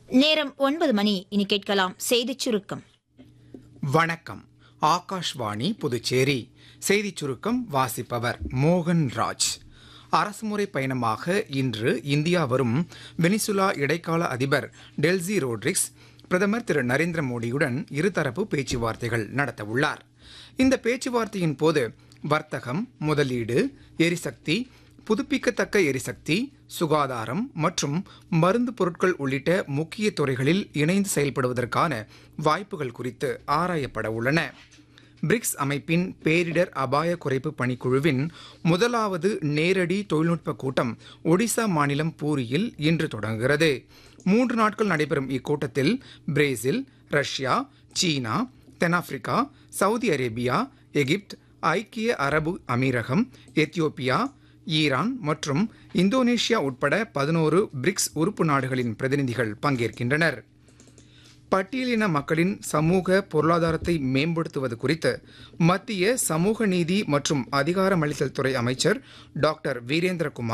நேரம் ஒன்பது மணி இனி கேட்கலாம் செய்திச் சுருக்கம் வணக்கம் ஆகாஷ்வாணி புதுச்சேரி செய்திச் சுருக்கம் வாசிப்பவர் மோகன் ராஜ் அரசுமுறை பயணமாக இன்று இந்தியா வரும் வெனிசுலா இடைக்கால அதிபர் டெல்சி ரோட்ரிக்ஸ் பிரதமர் திரு நரேந்திர மோடியுடன் இருதரப்பு பேச்சுவார்த்தைகள் நடத்தவுள்ளார் இந்த பேச்சுவார்த்தையின் போது வர்த்தகம் முதலீடு எரிசக்தி புதுப்பிக்கத்தக்க எரிசக்தி சுகாதாரம் மற்றும் மருந்து பொருட்கள் உள்ளிட்ட முக்கிய துறைகளில் இணைந்து செயல்படுவதற்கான வாய்ப்புகள் குறித்து ஆராயப்பட உள்ளன பிரிக்ஸ் அமைப்பின் பேரிடர் அபாய குறைப்பு பணிக்குழுவின் முதலாவது நேரடி தொழில்நுட்ப கூட்டம் ஒடிசா மாநிலம் பூரியில் இன்று தொடங்குகிறது மூன்று நாட்கள் நடைபெறும் இக்கூட்டத்தில் பிரேசில் ரஷ்யா சீனா தென்னாப்பிரிக்கா சவுதி அரேபியா எகிப்து ஐக்கிய அரபு அமீரகம் எத்தியோப்பியா ஈரான் மற்றும் இந்தோனேஷியா உட்பட பதினோரு பிரிக்ஸ் உறுப்பு நாடுகளின் பிரதிநிதிகள் பங்கேற்கின்றனர் பட்டியலின மக்களின் சமூக பொருளாதாரத்தை மேம்படுத்துவது குறித்து மத்திய சமூக நீதி மற்றும் அதிகாரமளித்தல் துறை அமைச்சர் டாக்டர் வீரேந்திரகுமார்